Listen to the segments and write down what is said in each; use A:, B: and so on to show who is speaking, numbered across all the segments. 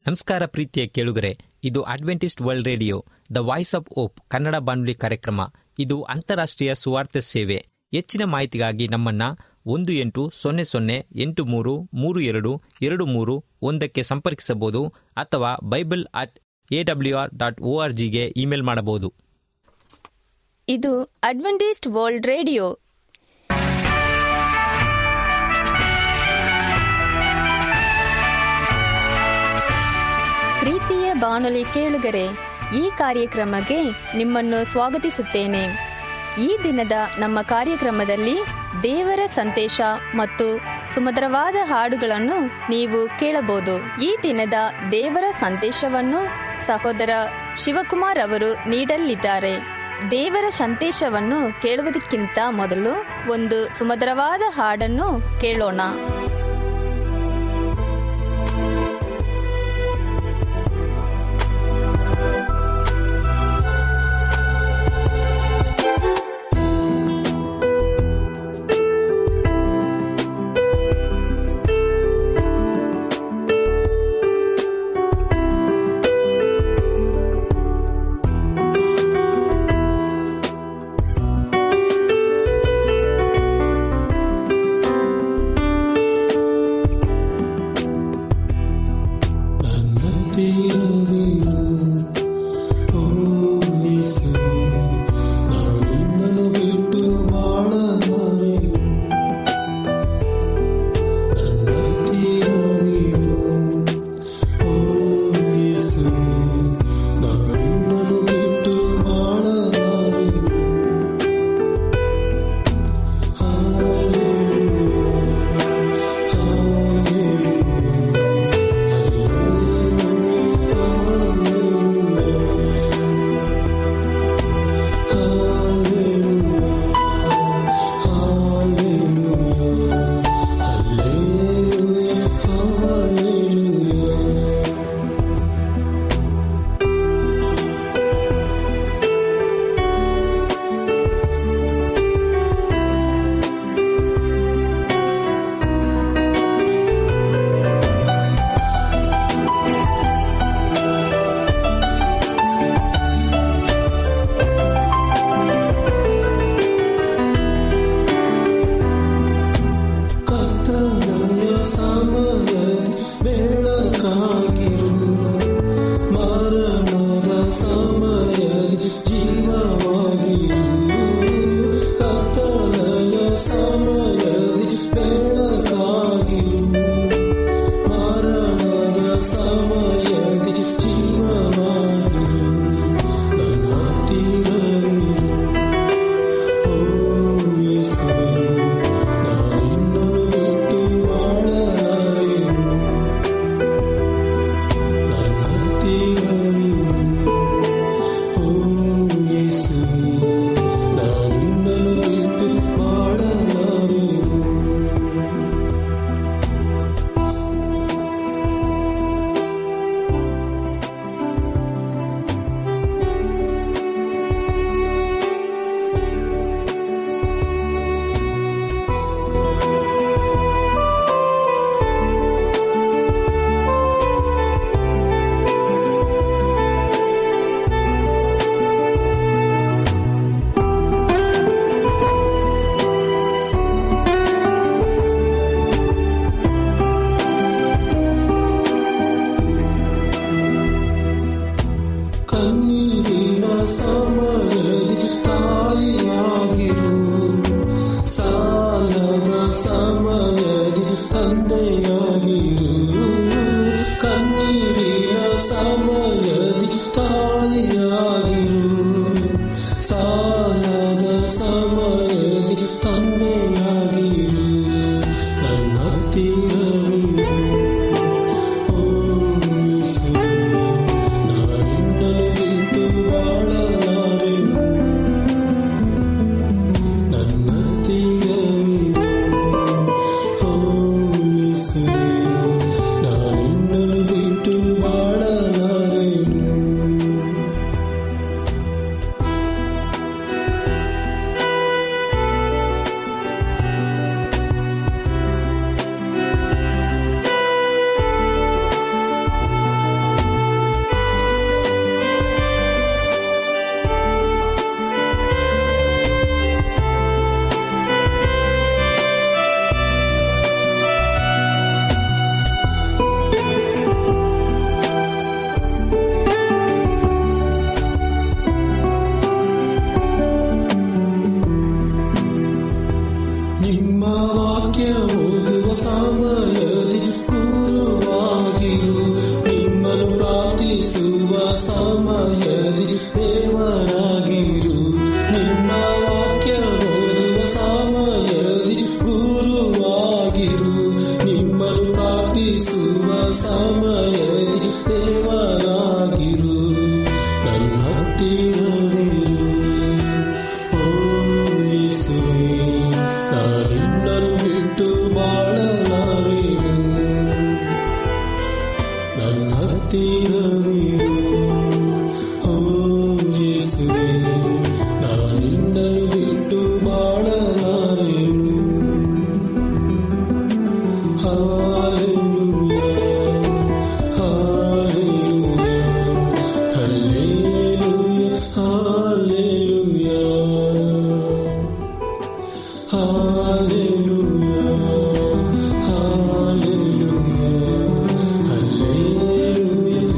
A: ನಮಸ್ಕಾರ ಪ್ರೀತಿಯ ಕೇಳುಗರೆ ಇದು Adventist world radio the voice of hope Kannada ಬಾನುಲಿ ಕಾರ್ಯಕ್ರಮ ಇದು ಅಂತಾರಾಷ್ಟ್ರೀಯ ಸುವಾರ್ತೆ ಸೇವೆ ಹೆಚ್ಚಿನ ಮಾಹಿತಿಗಾಗಿ ನಮ್ಮನ್ನ ಒಂದು ಎಂಟು ಸೊನ್ನೆ ಸೊನ್ನೆ ಎಂಟು ಮೂರು ಮೂರು ಎರಡು ಎರಡು ಮೂರು ಒಂದಕ್ಕೆ ಸಂಪರ್ಕಿಸಬಹುದು ಅಥವಾ bible at A W R dot O R ಜಿಗೆ ಇಮೇಲ್ ಮಾಡಬಹುದು
B: ಇದು ಅಡ್ವೆಂಟಿಸ್ಟ್ ವರ್ಲ್ಡ್ ರೇಡಿಯೋ ಪ್ರೀತಿಯ ಬಾನುಲಿ ಕೇಳುಗರೆ ಈ ಕಾರ್ಯಕ್ರಮಕ್ಕೆ ನಿಮ್ಮನ್ನು ಸ್ವಾಗತಿಸುತ್ತೇನೆ ಈ ದಿನದ ನಮ್ಮ ಕಾರ್ಯಕ್ರಮದಲ್ಲಿ ದೇವರ ಸಂದೇಶ ಮತ್ತು ಸುಮಧುರವಾದ ಹಾಡುಗಳನ್ನು ನೀವು ಕೇಳಬಹುದು ಈ ದಿನದ ದೇವರ ಸಂದೇಶವನ್ನು ಸಹೋದರ ಶಿವಕುಮಾರ್ ಅವರು ನೀಡಲಿದ್ದಾರೆ ದೇವರ ಸಂದೇಶವನ್ನು ಕೇಳುವುದಕ್ಕಿಂತ ಮೊದಲು ಒಂದು ಸುಮಧುರವಾದ ಹಾಡನ್ನು ಕೇಳೋಣ
C: ಬಿಟ್ಟು ಬಾಳಲಾರೆ ಪ್ರಾರ್ಥಿಸುವ ಸಮಯದಿ ದೇವರಾಗಿರು ನಿಮ್ಮ ವಾಕ್ಯ ಓದುವ ಸಮಯದಿ ಗುರುವಾಗಿರು ನಿಮ್ಮನ್ನು ಪ್ರಾರ್ಥಿಸುವ ಸಮಯದಿ ದೇವರಾಗಿರು ನನ್ನ ಹತ್ತಿರವಿರು ಓ ಯೇಸುವೇ, ನಾನಿನ್ನನ್ನು ಬಿಟ್ಟು ಬಾಳಲಾರೆನು ನನ್ನ ಹತ್ತಿರವಿರು ಓ ಯೇಸುವೇ, ನಾನಿನ್ನನ್ನು ಬಿಟ್ಟು ಬಾಳಲಾರೆನು Hallelujah, hallelujah, hallelujah, hallelujah. Hallelujah, hallelujah, hallelujah,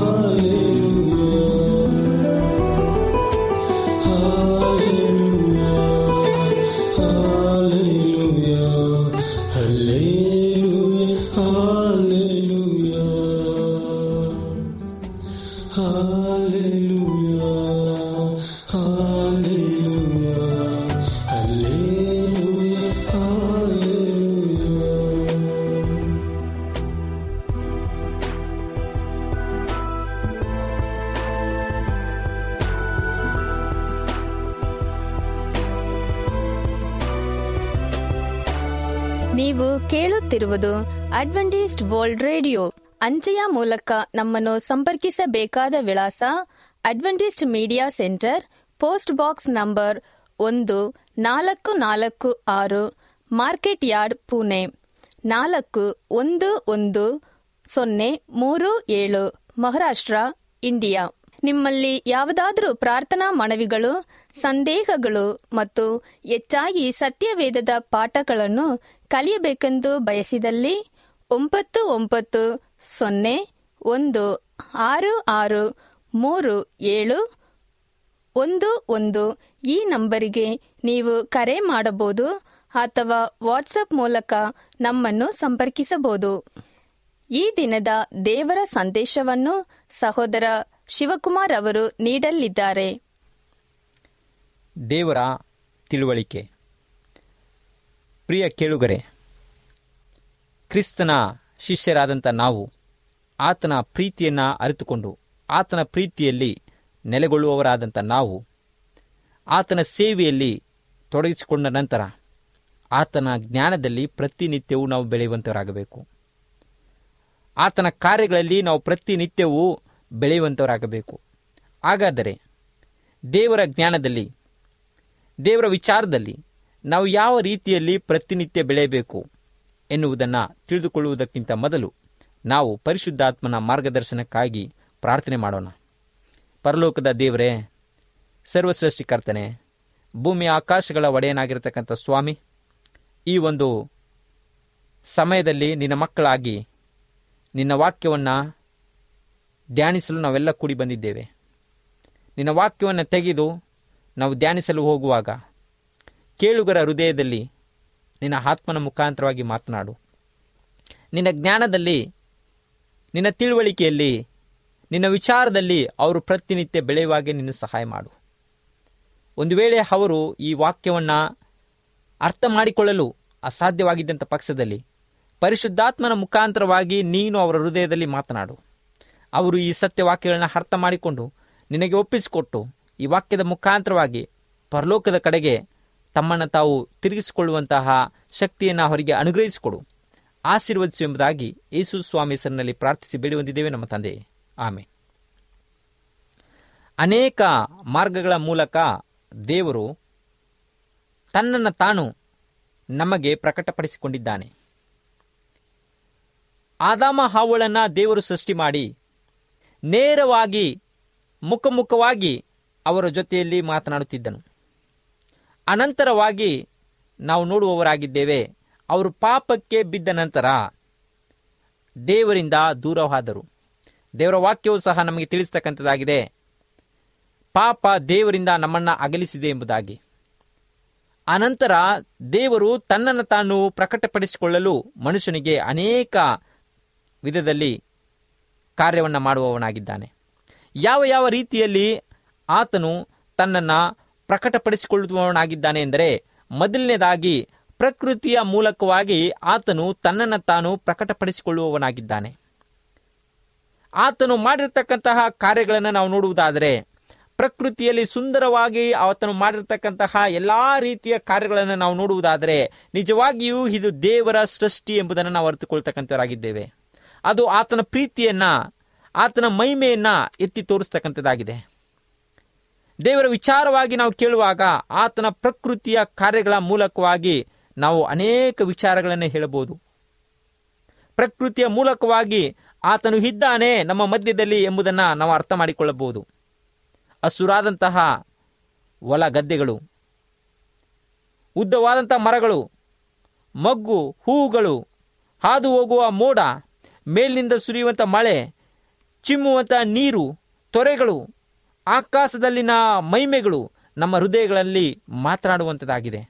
C: hallelujah. Hallelujah, hallelujah, hallelujah. Hallelujah, hallelujah, hallelujah, hallelujah.
B: ನೀವು ಕೇಳುತ್ತಿರುವುದು ಅಡ್ವೆಂಟಿಸ್ಟ್ ವರ್ಲ್ಡ್ ರೇಡಿಯೋ ಅಂಚೆಯ ಮೂಲಕ ನಮ್ಮನ್ನು ಸಂಪರ್ಕಿಸಬೇಕಾದ ವಿಳಾಸ Adventist media centre post box number ಒಂದು ನಾಲ್ಕು ನಾಲ್ಕು ಆರು ಮಾರ್ಕೆಟ್ ಯಾರ್ಡ್ ಪುಣೆ ನಾಲ್ಕು ಒಂದು ಒಂದು ಸೊನ್ನೆ ಮೂರು ಏಳು ಮಹಾರಾಷ್ಟ್ರ ಇಂಡಿಯಾ ನಿಮ್ಮಲ್ಲಿ ಯಾವುದಾದರೂ ಪ್ರಾರ್ಥನಾ ಮನವಿಗಳು ಸಂದೇಹಗಳು ಮತ್ತು ಹೆಚ್ಚಾಗಿ ಸತ್ಯವೇದದ ಪಾಠಗಳನ್ನು ಕಲಿಯಬೇಕೆಂದು ಬಯಸಿದಲ್ಲಿ ಒಂಬತ್ತು ಒಂಬತ್ತು ಸೊನ್ನೆ ಒಂದು ಆರು ಆರು ಮೂರು ಏಳು ಒಂದು ಒಂದು ಈ ನಂಬರಿಗೆ ನೀವು ಕರೆ ಮಾಡಬಹುದು ಅಥವಾ ವಾಟ್ಸಪ್ ಮೂಲಕ ನಮ್ಮನ್ನು ಸಂಪರ್ಕಿಸಬಹುದು ಈ ದಿನದ ದೇವರ ಸಂದೇಶವನ್ನು ಸಹೋದರ ಶಿವಕುಮಾರ್ ಅವರು ನೀಡಲಿದ್ದಾರೆ
A: ದೇವರ ತಿಳುವಳಿಕೆ ಪ್ರಿಯ ಕೇಳುಗರೆ ಕ್ರಿಸ್ತನ ಶಿಷ್ಯರಾದಂಥ ನಾವು ಆತನ ಪ್ರೀತಿಯನ್ನು ಅರಿತುಕೊಂಡು ಆತನ ಪ್ರೀತಿಯಲ್ಲಿ ನೆಲೆಗೊಳ್ಳುವವರಾದಂಥ ನಾವು ಆತನ ಸೇವೆಯಲ್ಲಿ ತೊಡಗಿಸಿಕೊಂಡ ನಂತರ ಆತನ ಜ್ಞಾನದಲ್ಲಿ ಪ್ರತಿನಿತ್ಯವೂ ನಾವು ಬೆಳೆಯುವಂಥವರಾಗಬೇಕು ಆತನ ಕಾರ್ಯಗಳಲ್ಲಿ ನಾವು ಪ್ರತಿನಿತ್ಯವೂ ಬೆಳೆಯುವಂಥವರಾಗಬೇಕು ಹಾಗಾದರೆ ದೇವರ ಜ್ಞಾನದಲ್ಲಿ ದೇವರ ವಿಚಾರದಲ್ಲಿ ನಾವು ಯಾವ ರೀತಿಯಲ್ಲಿ ಪ್ರತಿನಿತ್ಯ ಬೆಳೆಯಬೇಕು ಎನ್ನುವುದನ್ನು ತಿಳಿದುಕೊಳ್ಳುವುದಕ್ಕಿಂತ ಮೊದಲು ನಾವು ಪರಿಶುದ್ಧಾತ್ಮನ ಮಾರ್ಗದರ್ಶನಕ್ಕಾಗಿ ಪ್ರಾರ್ಥನೆ ಮಾಡೋಣ ಪರಲೋಕದ ದೇವರೇ ಸರ್ವಸೃಷ್ಟಿಕರ್ತನೆ ಭೂಮಿ ಆಕಾಶಗಳ ಒಡೆಯನಾಗಿರತಕ್ಕಂಥ ಸ್ವಾಮಿ ಈ ಒಂದು ಸಮಯದಲ್ಲಿ ನಿನ್ನ ಮಕ್ಕಳಾಗಿ ನಿನ್ನ ವಾಕ್ಯವನ್ನು ಧ್ಯಾನಿಸಲು ನಾವೆಲ್ಲ ಕೂಡಿ ಬಂದಿದ್ದೇವೆ ನಿನ್ನ ವಾಕ್ಯವನ್ನು ತೆಗೆದು ನಾವು ಧ್ಯಾನಿಸಲು ಹೋಗುವಾಗ ಕೇಳುಗರ ಹೃದಯದಲ್ಲಿ ನಿನ್ನ ಆತ್ಮನ ಮುಖಾಂತರವಾಗಿ ಮಾತನಾಡು ನಿನ್ನ ಜ್ಞಾನದಲ್ಲಿ ನಿನ್ನ ತಿಳುವಳಿಕೆಯಲ್ಲಿ ನಿನ್ನ ವಿಚಾರದಲ್ಲಿ ಅವರು ಪ್ರತಿನಿತ್ಯ ಬೆಳೆಯುವಾಗೆ ನಿನ್ನ ಸಹಾಯ ಮಾಡು ಒಂದು ವೇಳೆ ಅವರು ಈ ವಾಕ್ಯವನ್ನು ಅರ್ಥ ಮಾಡಿಕೊಳ್ಳಲು ಅಸಾಧ್ಯವಾಗಿದ್ದಂಥ ಪಕ್ಷದಲ್ಲಿ ಪರಿಶುದ್ಧಾತ್ಮನ ಮುಖಾಂತರವಾಗಿ ನೀನು ಅವರ ಹೃದಯದಲ್ಲಿ ಮಾತನಾಡು ಅವರು ಈ ಸತ್ಯವಾಕ್ಯಗಳನ್ನ ಅರ್ಥ ಮಾಡಿಕೊಂಡು ನಿನಗೆ ಒಪ್ಪಿಸಿಕೊಟ್ಟು ಈ ವಾಕ್ಯದ ಮುಖಾಂತರವಾಗಿ ಪರಲೋಕದ ಕಡೆಗೆ ತಮ್ಮನ್ನು ತಾವು ತಿರುಗಿಸಿಕೊಳ್ಳುವಂತಹ ಶಕ್ತಿಯನ್ನು ಅವರಿಗೆ ಅನುಗ್ರಹಿಸಿಕೊಡು ಆಶೀರ್ವದಿಸು ಎಂಬುದಾಗಿ ಯೇಸು ಸ್ವಾಮಿ ಹೆಸರಿನಲ್ಲಿ ಪ್ರಾರ್ಥಿಸಿ ಬೇಡಿ ಹೊಂದಿದ್ದೇವೆ ನಮ್ಮ ತಂದೆ ಆಮೆ ಅನೇಕ ಮಾರ್ಗಗಳ ಮೂಲಕ ದೇವರು ತನ್ನನ್ನು ತಾನು ನಮಗೆ ಪ್ರಕಟಪಡಿಸಿಕೊಂಡಿದ್ದಾನೆ ಆದಾಮ ಹಾವುಳನ್ನ ದೇವರು ಸೃಷ್ಟಿ ಮಾಡಿ ನೇರವಾಗಿ ಮುಖಮುಖವಾಗಿ ಅವರ ಜೊತೆಯಲ್ಲಿ ಮಾತನಾಡುತ್ತಿದ್ದನು ಅನಂತರವಾಗಿ ನಾವು ನೋಡುವವರಾಗಿದ್ದೇವೆ ಅವರು ಪಾಪಕ್ಕೆ ಬಿದ್ದ ನಂತರ ದೇವರಿಂದ ದೂರವಾದರು ದೇವರ ವಾಕ್ಯವು ಸಹ ನಮಗೆ ತಿಳಿಸ್ತಕ್ಕಂಥದ್ದಾಗಿದೆ ಪಾಪ ದೇವರಿಂದ ನಮ್ಮನ್ನು ಅಗಲಿಸಿದೆ ಎಂಬುದಾಗಿ ಅನಂತರ ದೇವರು ತನ್ನನ್ನು ತಾನು ಪ್ರಕಟಪಡಿಸಿಕೊಳ್ಳಲು ಮನುಷ್ಯನಿಗೆ ಅನೇಕ ವಿಧದಲ್ಲಿ ಕಾರ್ಯವನ್ನು ಮಾಡುವವನಾಗಿದ್ದಾನೆ ಯಾವ ಯಾವ ರೀತಿಯಲ್ಲಿ ಆತನು ತನ್ನನ್ನು ಪ್ರಕಟಪಡಿಸಿಕೊಳ್ಳುವವನಾಗಿದ್ದಾನೆ ಎಂದರೆ ಮೊದಲನೇದಾಗಿ ಪ್ರಕೃತಿಯ ಮೂಲಕವಾಗಿ ಆತನು ತನ್ನನ್ನು ತಾನು ಪ್ರಕಟಪಡಿಸಿಕೊಳ್ಳುವವನಾಗಿದ್ದಾನೆ ಆತನು ಮಾಡಿರ್ತಕ್ಕಂತಹ ಕಾರ್ಯಗಳನ್ನು ನಾವು ನೋಡುವುದಾದರೆ ಪ್ರಕೃತಿಯಲ್ಲಿ ಸುಂದರವಾಗಿ ಆತನು ಮಾಡಿರ್ತಕ್ಕಂತಹ ಎಲ್ಲ ರೀತಿಯ ಕಾರ್ಯಗಳನ್ನು ನಾವು ನೋಡುವುದಾದರೆ ನಿಜವಾಗಿಯೂ ಇದು ದೇವರ ಸೃಷ್ಟಿ ಎಂಬುದನ್ನು ನಾವು ಅರಿತುಕೊಳ್ತಕ್ಕಂಥವರಾಗಿದ್ದೇವೆ ಅದು ಆತನ ಪ್ರೀತಿಯನ್ನ ಆತನ ಮಹಿಮೆಯನ್ನ ಎತ್ತಿ ತೋರಿಸ್ತಕ್ಕಂಥದ್ದಾಗಿದೆ ದೇವರ ವಿಚಾರವಾಗಿ ನಾವು ಕೇಳುವಾಗ ಆತನ ಪ್ರಕೃತಿಯ ಕಾರ್ಯಗಳ ಮೂಲಕವಾಗಿ ನಾವು ಅನೇಕ ವಿಚಾರಗಳನ್ನು ಹೇಳಬಹುದು ಪ್ರಕೃತಿಯ ಮೂಲಕವಾಗಿ ಆತನು ಇದ್ದಾನೆ ನಮ್ಮ ಮಧ್ಯದಲ್ಲಿ ಎಂಬುದನ್ನು ನಾವು ಅರ್ಥ ಮಾಡಿಕೊಳ್ಳಬಹುದು ಹಸುರಾದಂತಹ ಹೊಲ ಗದ್ದೆಗಳು ಉದ್ದವಾದಂತಹ ಮರಗಳು ಮಗ್ಗು ಹೂವುಗಳು ಹಾದು ಹೋಗುವ ಮೋಡ ಮೇಲಿನಿಂದ ಸುರಿಯುವಂಥ ಮಳೆ ಚಿಮ್ಮುವಂಥ ನೀರು ತೊರೆಗಳು ಆಕಾಶದಲ್ಲಿನ ಮೈಮೆಗಳು ನಮ್ಮ ಹೃದಯಗಳಲ್ಲಿ ಮಾತನಾಡುವಂಥದ್ದಾಗಿದೆ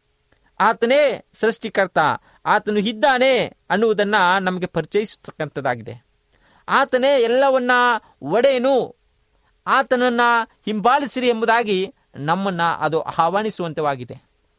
A: ಆತನೇ ಸೃಷ್ಟಿಕರ್ತ ಆತನು ಇದ್ದಾನೆ ಅನ್ನುವುದನ್ನು ನಮಗೆ ಪರಿಚಯಿಸತಕ್ಕಂಥದ್ದಾಗಿದೆ ಆತನೇ ಎಲ್ಲವನ್ನ ಒಡೆಯನು ಆತನನ್ನ ಹಿಂಬಾಲಿಸಿರಿ ಎಂಬುದಾಗಿ ನಮ್ಮನ್ನ ಅದು ಆಹ್ವಾನಿಸುವಂತವಾಗಿದೆ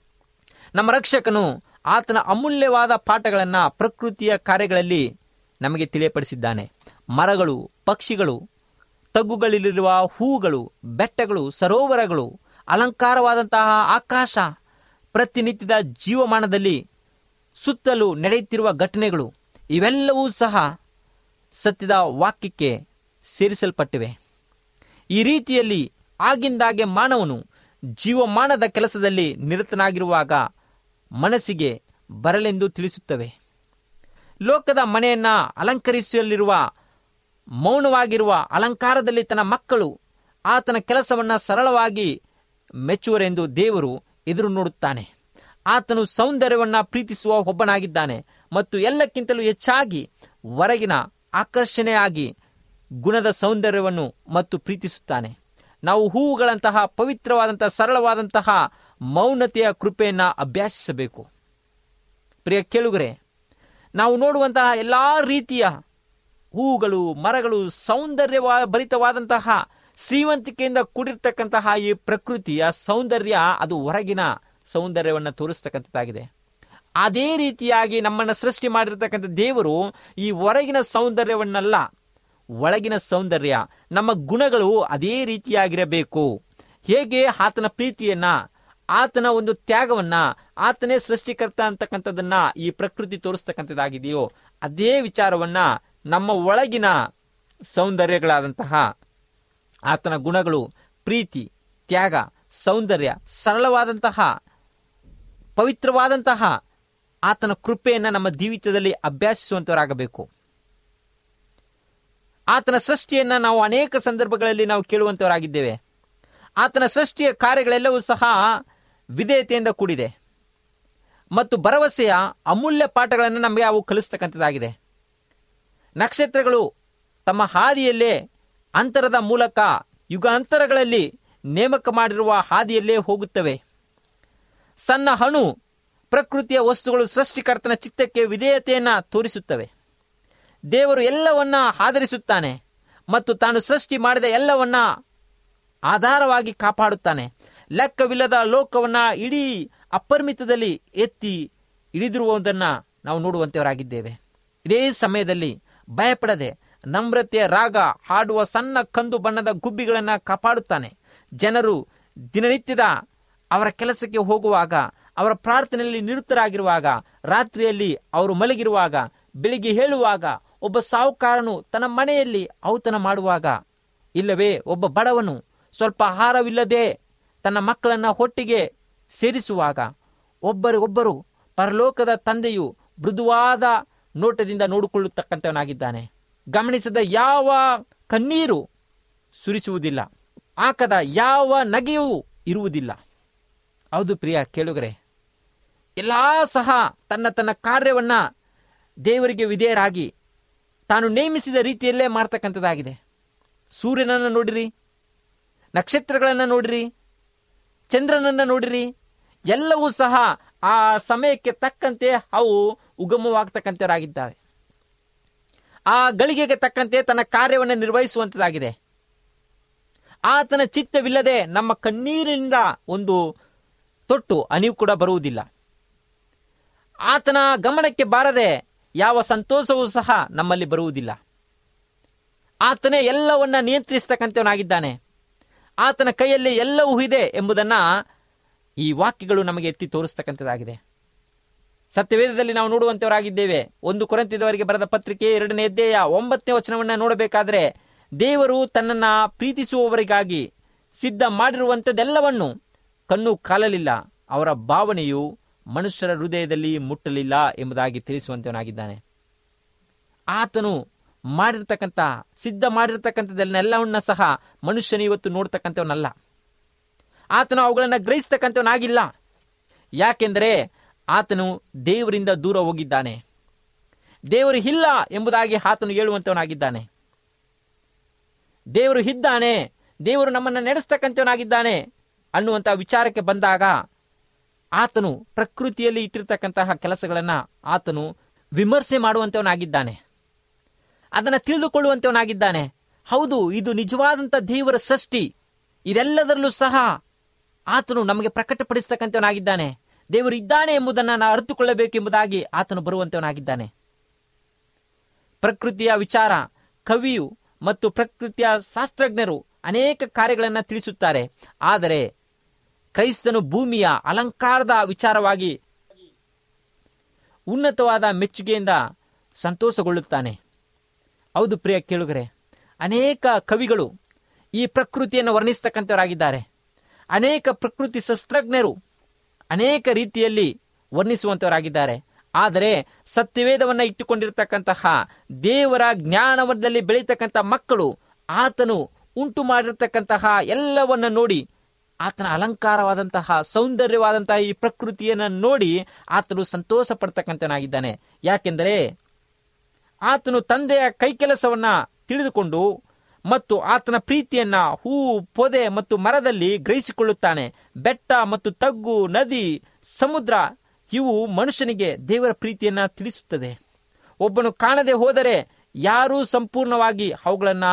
A: ನಮ್ಮ ರಕ್ಷಕನು ಆತನ ಅಮೂಲ್ಯವಾದ ಪಾಠಗಳನ್ನು ಪ್ರಕೃತಿಯ ಕಾರ್ಯಗಳಲ್ಲಿ ನಮಗೆ ತಿಳಿಯಪಡಿಸಿದ್ದಾನೆ ಮರಗಳು ಪಕ್ಷಿಗಳು ತಗ್ಗುಗಳಲ್ಲಿರುವ ಹೂವುಗಳು ಬೆಟ್ಟಗಳು ಸರೋವರಗಳು ಅಲಂಕಾರವಾದಂತಹ ಆಕಾಶ ಪ್ರತಿನಿತ್ಯದ ಜೀವಮಾನದಲ್ಲಿ ಸುತ್ತಲೂ ನಡೆಯುತ್ತಿರುವ ಘಟನೆಗಳು ಇವೆಲ್ಲವೂ ಸಹ ಸತ್ಯದ ವಾಕ್ಯಕ್ಕೆ ಸೇರಿಸಲ್ಪಟ್ಟಿವೆ ಈ ರೀತಿಯಲ್ಲಿ ಆಗಿಂದಾಗೆ ಮಾನವನು ಜೀವಮಾನದ ಕೆಲಸದಲ್ಲಿ ನಿರತನಾಗಿರುವಾಗ ಮನಸ್ಸಿಗೆ ಬರಲೆಂದು ತಿಳಿಸುತ್ತವೆ ಲೋಕದ ಮನೆಯನ್ನ ಅಲಂಕರಿಸಲಿರುವ ಮೌನವಾಗಿರುವ ಅಲಂಕಾರದಲ್ಲಿ ತನ್ನ ಮಕ್ಕಳು ಆತನ ಕೆಲಸವನ್ನ ಸರಳವಾಗಿ ಮೆಚ್ಚುವರೆಂದು ದೇವರು ಎದುರು ನೋಡುತ್ತಾನೆ ಆತನು ಸೌಂದರ್ಯವನ್ನ ಪ್ರೀತಿಸುವ ಒಬ್ಬನಾಗಿದ್ದಾನೆ ಮತ್ತು ಎಲ್ಲಕ್ಕಿಂತಲೂ ಹೆಚ್ಚಾಗಿ ಹೊರಗಿನ ಆಕರ್ಷಣೆಯಾಗಿ ಗುಣದ ಸೌಂದರ್ಯವನ್ನು ಮತ್ತು ಪ್ರೀತಿಸುತ್ತಾನೆ ನಾವು ಹೂವುಗಳಂತಹ ಪವಿತ್ರವಾದಂತಹ ಸರಳವಾದಂತಹ ಮೌನತೆಯ ಕೃಪೆಯನ್ನು ಅಭ್ಯಾಸಿಸಬೇಕು ಪ್ರಿಯ ಕೇಳುಗರೆ ನಾವು ನೋಡುವಂತಹ ಎಲ್ಲ ರೀತಿಯ ಹೂವುಗಳು ಮರಗಳು ಸೌಂದರ್ಯವ ಭರಿತವಾದಂತಹ ಶ್ರೀವಂತಿಕೆಯಿಂದ ಕೂಡಿರ್ತಕ್ಕಂತಹ ಈ ಪ್ರಕೃತಿಯ ಸೌಂದರ್ಯ ಅದು ಹೊರಗಿನ ಸೌಂದರ್ಯವನ್ನು ತೋರಿಸ್ತಕ್ಕಂಥದ್ದಾಗಿದೆ ಅದೇ ರೀತಿಯಾಗಿ ನಮ್ಮನ್ನು ಸೃಷ್ಟಿ ಮಾಡಿರ್ತಕ್ಕಂಥ ದೇವರು ಈ ಹೊರಗಿನ ಸೌಂದರ್ಯವನ್ನಲ್ಲ ಒಳಗಿನ ಸೌಂದರ್ಯ ನಮ್ಮ ಗುಣಗಳು ಅದೇ ರೀತಿಯಾಗಿರಬೇಕು ಹೇಗೆ ಆತನ ಪ್ರೀತಿಯನ್ನ ಆತನ ಒಂದು ತ್ಯಾಗವನ್ನ ಆತನೇ ಸೃಷ್ಟಿಕರ್ತ ಅಂತಕ್ಕಂಥದ್ದನ್ನ ಈ ಪ್ರಕೃತಿ ತೋರಿಸ್ತಕ್ಕಂಥದ್ದಾಗಿದೆಯೋ ಅದೇ ವಿಚಾರವನ್ನ ನಮ್ಮ ಒಳಗಿನ ಸೌಂದರ್ಯಗಳಾದಂತಹ ಆತನ ಗುಣಗಳು ಪ್ರೀತಿ ತ್ಯಾಗ ಸೌಂದರ್ಯ ಸರಳವಾದಂತಹ ಪವಿತ್ರವಾದಂತಹ ಆತನ ಕೃಪೆಯನ್ನು ನಮ್ಮ ಜೀವಿತದಲ್ಲಿ ಅಭ್ಯಾಸಿಸುವಂತವರಾಗಬೇಕು ಆತನ ಸೃಷ್ಟಿಯನ್ನ ನಾವು ಅನೇಕ ಸಂದರ್ಭಗಳಲ್ಲಿ ನಾವು ಕೇಳುವಂತವರಾಗಿದ್ದೇವೆ ಆತನ ಸೃಷ್ಟಿಯ ಕಾರ್ಯಗಳೆಲ್ಲವೂ ಸಹ ವಿಧೇಯತೆಯಿಂದ ಕೂಡಿದೆ ಮತ್ತು ಭರವಸೆಯ ಅಮೂಲ್ಯ ಪಾಠಗಳನ್ನು ನಮಗೆ ಅವು ಕಲಿಸ್ತಕ್ಕಂಥದ್ದಾಗಿದೆ ನಕ್ಷತ್ರಗಳು ತಮ್ಮ ಹಾದಿಯಲ್ಲೇ ಅಂತರದ ಮೂಲಕ ಯುಗಾಂತರಗಳಲ್ಲಿ ನೇಮಕ ಮಾಡಿರುವ ಹಾದಿಯಲ್ಲೇ ಹೋಗುತ್ತವೆ ಸಣ್ಣ ಹಣು ಪ್ರಕೃತಿಯ ವಸ್ತುಗಳು ಸೃಷ್ಟಿಕರ್ತನ ಚಿತ್ತಕ್ಕೆ ವಿಧೇಯತೆಯನ್ನು ತೋರಿಸುತ್ತವೆ ದೇವರು ಎಲ್ಲವನ್ನ ಆಧರಿಸುತ್ತಾನೆ ಮತ್ತು ತಾನು ಸೃಷ್ಟಿ ಮಾಡಿದ ಎಲ್ಲವನ್ನ ಆಧಾರವಾಗಿ ಕಾಪಾಡುತ್ತಾನೆ ಲೆಕ್ಕವಿಲ್ಲದ ಲೋಕವನ್ನ ಇಡೀ ಅಪರಿಮಿತದಲ್ಲಿ ಎತ್ತಿ ಹಿಡಿದಿರುವುದನ್ನು ನಾವು ನೋಡುವಂತವರಾಗಿದ್ದೇವೆ ಇದೇ ಸಮಯದಲ್ಲಿ ಭಯಪಡದೆ ನಮ್ರತೆಯ ರಾಗ ಹಾಡುವ ಸಣ್ಣ ಕಂದು ಬಣ್ಣದ ಗುಬ್ಬಿಗಳನ್ನು ಕಾಪಾಡುತ್ತಾನೆ ಜನರು ದಿನನಿತ್ಯದ ಅವರ ಕೆಲಸಕ್ಕೆ ಹೋಗುವಾಗ ಅವರ ಪ್ರಾರ್ಥನೆಯಲ್ಲಿ ನಿರತರಾಗಿರುವಾಗ ರಾತ್ರಿಯಲ್ಲಿ ಅವರು ಮಲಗಿರುವಾಗ ಬೆಳಿಗ್ಗೆ ಹೇಳುವಾಗ ಒಬ್ಬ ಸಾಹುಕಾರನು ತನ್ನ ಮನೆಯಲ್ಲಿ ಔತಣ ಮಾಡುವಾಗ ಇಲ್ಲವೇ ಒಬ್ಬ ಬಡವನು ಸ್ವಲ್ಪ ಆಹಾರವಿಲ್ಲದೆ ತನ್ನ ಮಕ್ಕಳನ್ನ ಹೊಟ್ಟಿಗೆ ಸೇರಿಸುವಾಗ ಒಬ್ಬರಿಗೊಬ್ಬರು ಪರಲೋಕದ ತಂದೆಯು ಮೃದುವಾದ ನೋಟದಿಂದ ನೋಡಿಕೊಳ್ಳುತ್ತಕ್ಕಂಥವನಾಗಿದ್ದಾನೆ ಗಮನಿಸದ ಯಾವ ಕಣ್ಣೀರು ಸುರಿಸುವುದಿಲ್ಲ ಆಕದ ಯಾವ ನಗೆಯೂ ಇರುವುದಿಲ್ಲ ಹೌದು ಪ್ರಿಯ ಕೇಳುಗರೆ ಎಲ್ಲ ಸಹ ತನ್ನ ತನ್ನ ಕಾರ್ಯವನ್ನ ದೇವರಿಗೆ ವಿಧೇಯರಾಗಿ ತಾನು ನೇಮಿಸಿದ ರೀತಿಯಲ್ಲೇ ಮಾಡ್ತಕ್ಕಂಥದ್ದಾಗಿದೆ ಸೂರ್ಯನನ್ನು ನೋಡಿರಿ ನಕ್ಷತ್ರಗಳನ್ನು ನೋಡಿರಿ ಚಂದ್ರನನ್ನು ನೋಡಿರಿ ಎಲ್ಲವೂ ಸಹ ಆ ಸಮಯಕ್ಕೆ ತಕ್ಕಂತೆ ಅವು ಉಗಮವಾಗ್ತಕ್ಕಂಥವರಾಗಿದ್ದಾವೆ ಆ ಗಳಿಗೆಗೆ ತಕ್ಕಂತೆ ತನ್ನ ಕಾರ್ಯವನ್ನು ನಿರ್ವಹಿಸುವಂಥದ್ದಾಗಿದೆ ಆತನ ಚಿತ್ತವಿಲ್ಲದೆ ನಮ್ಮ ಕಣ್ಣೀರಿನಿಂದ ಒಂದು ತೊಟ್ಟು ಅನಿವು ಕೂಡ ಬರುವುದಿಲ್ಲ ಆತನ ಗಮನಕ್ಕೆ ಬಾರದೆ ಯಾವ ಸಂತೋಷವೂ ಸಹ ನಮ್ಮಲ್ಲಿ ಬರುವುದಿಲ್ಲ ಆತನೇ ಎಲ್ಲವನ್ನ ನಿಯಂತ್ರಿಸ್ತಕ್ಕಂಥವನಾಗಿದ್ದಾನೆ ಆತನ ಕೈಯಲ್ಲಿ ಎಲ್ಲವೂ ಇದೆ ಎಂಬುದನ್ನ ಈ ವಾಕ್ಯಗಳು ನಮಗೆ ಎತ್ತಿ ತೋರಿಸ್ತಕ್ಕಂಥದ್ದಾಗಿದೆ ಸತ್ಯವೇದದಲ್ಲಿ ನಾವು ನೋಡುವಂತವರಾಗಿದ್ದೇವೆ ಒಂದು ಕೊರಂತಿದವರಿಗೆ ಬರೆದ ಪತ್ರಿಕೆ ಎರಡನೇ ಅಧ್ಯಾಯ ಒಂಬತ್ತನೇ ವಚನವನ್ನ ನೋಡಬೇಕಾದ್ರೆ ದೇವರು ತನ್ನನ್ನ ಪ್ರೀತಿಸುವವರಿಗಾಗಿ ಸಿದ್ಧ ಮಾಡಿರುವಂಥದ್ದೆಲ್ಲವನ್ನು ಕಣ್ಣು ಕಾಲಲಿಲ್ಲ ಅವರ ಭಾವನೆಯು ಮನುಷ್ಯರ ಹೃದಯದಲ್ಲಿ ಮುಟ್ಟಲಿಲ್ಲ ಎಂಬುದಾಗಿ ತಿಳಿಸುವಂತವನಾಗಿದ್ದಾನೆ ಆತನು ಮಾಡಿರ್ತಕ್ಕಂಥ ಸಿದ್ಧ ಮಾಡಿರ್ತಕ್ಕಂಥದ್ದನ್ನೆಲ್ಲವನ್ನ ಸಹ ಮನುಷ್ಯನು ಇವತ್ತು ನೋಡ್ತಕ್ಕಂಥವನಲ್ಲ ಆತನು ಅವುಗಳನ್ನು ಗ್ರಹಿಸ್ತಕ್ಕಂಥವನಾಗಿಲ್ಲ ಯಾಕೆಂದರೆ ಆತನು ದೇವರಿಂದ ದೂರ ಹೋಗಿದ್ದಾನೆ ದೇವರು ಇಲ್ಲ ಎಂಬುದಾಗಿ ಆತನು ಹೇಳುವಂತವನಾಗಿದ್ದಾನೆ ದೇವರು ಇದ್ದಾನೆ ದೇವರು ನಮ್ಮನ್ನು ನಡೆಸ್ತಕ್ಕಂಥವನಾಗಿದ್ದಾನೆ ಅನ್ನುವಂಥ ವಿಚಾರಕ್ಕೆ ಬಂದಾಗ ಆತನು ಪ್ರಕೃತಿಯಲ್ಲಿ ಇಟ್ಟಿರ್ತಕ್ಕಂತಹ ಕೆಲಸಗಳನ್ನು ಆತನು ವಿಮರ್ಶೆ ಮಾಡುವಂತವನಾಗಿದ್ದಾನೆ ಅದನ್ನು ತಿಳಿದುಕೊಳ್ಳುವಂತವನಾಗಿದ್ದಾನೆ ಹೌದು ಇದು ನಿಜವಾದಂಥ ದೇವರ ಸೃಷ್ಟಿ ಇದೆಲ್ಲದರಲ್ಲೂ ಸಹ ಆತನು ನಮಗೆ ಪ್ರಕಟಪಡಿಸ್ತಕ್ಕಂಥವನಾಗಿದ್ದಾನೆ ದೇವರು ಇದ್ದಾನೆ ಎಂಬುದನ್ನು ನಾವು ಅರಿತುಕೊಳ್ಳಬೇಕೆಂಬುದಾಗಿ ಆತನು ಬರುವಂತವನಾಗಿದ್ದಾನೆ ಪ್ರಕೃತಿಯ ವಿಚಾರ ಕವಿಯು ಮತ್ತು ಪ್ರಕೃತಿಯ ಶಾಸ್ತ್ರಜ್ಞರು ಅನೇಕ ಕಾರ್ಯಗಳನ್ನು ತಿಳಿಸುತ್ತಾರೆ ಆದರೆ ಕ್ರೈಸ್ತನು ಭೂಮಿಯ ಅಲಂಕಾರದ ವಿಚಾರವಾಗಿ ಉನ್ನತವಾದ ಮೆಚ್ಚುಗೆಯಿಂದ ಸಂತೋಷಗೊಳ್ಳುತ್ತಾನೆ ಹೌದು ಪ್ರಿಯ ಕೇಳುಗರೆ ಅನೇಕ ಕವಿಗಳು ಈ ಪ್ರಕೃತಿಯನ್ನು ವರ್ಣಿಸ್ತಕ್ಕಂಥವರಾಗಿದ್ದಾರೆ ಅನೇಕ ಪ್ರಕೃತಿ ಶಸ್ತ್ರಜ್ಞರು ಅನೇಕ ರೀತಿಯಲ್ಲಿ ವರ್ಣಿಸುವಂತವರಾಗಿದ್ದಾರೆ ಆದರೆ ಸತ್ಯವೇದವನ್ನು ಇಟ್ಟುಕೊಂಡಿರತಕ್ಕಂತಹ ದೇವರ ಜ್ಞಾನದಲ್ಲಿ ಬೆಳೀತಕ್ಕಂಥ ಮಕ್ಕಳು ಆತನು ಉಂಟು ಮಾಡಿರ್ತಕ್ಕಂತಹ ಎಲ್ಲವನ್ನ ನೋಡಿ ಆತನ ಅಲಂಕಾರವಾದಂತಹ ಸೌಂದರ್ಯವಾದಂತಹ ಈ ಪ್ರಕೃತಿಯನ್ನು ನೋಡಿ ಆತನು ಸಂತೋಷ ಪಡ್ತಕ್ಕಂಥನಾಗಿದ್ದಾನೆ ಯಾಕೆಂದರೆ ಆತನು ತಂದೆಯ ಕೈಕೆಲಸವನ್ನ ತಿಳಿದುಕೊಂಡು ಮತ್ತು ಆತನ ಪ್ರೀತಿಯನ್ನ ಹೂ ಪೊದೆ ಮತ್ತು ಮರದಲ್ಲಿ ಗ್ರಹಿಸಿಕೊಳ್ಳುತ್ತಾನೆ ಬೆಟ್ಟ ಮತ್ತು ತಗ್ಗು ನದಿ ಸಮುದ್ರ ಇವು ಮನುಷ್ಯನಿಗೆ ದೇವರ ಪ್ರೀತಿಯನ್ನ ತಿಳಿಸುತ್ತದೆ ಒಬ್ಬನು ಕಾಣದೆ ಹೋದರೆ ಯಾರೂ ಸಂಪೂರ್ಣವಾಗಿ ಅವುಗಳನ್ನು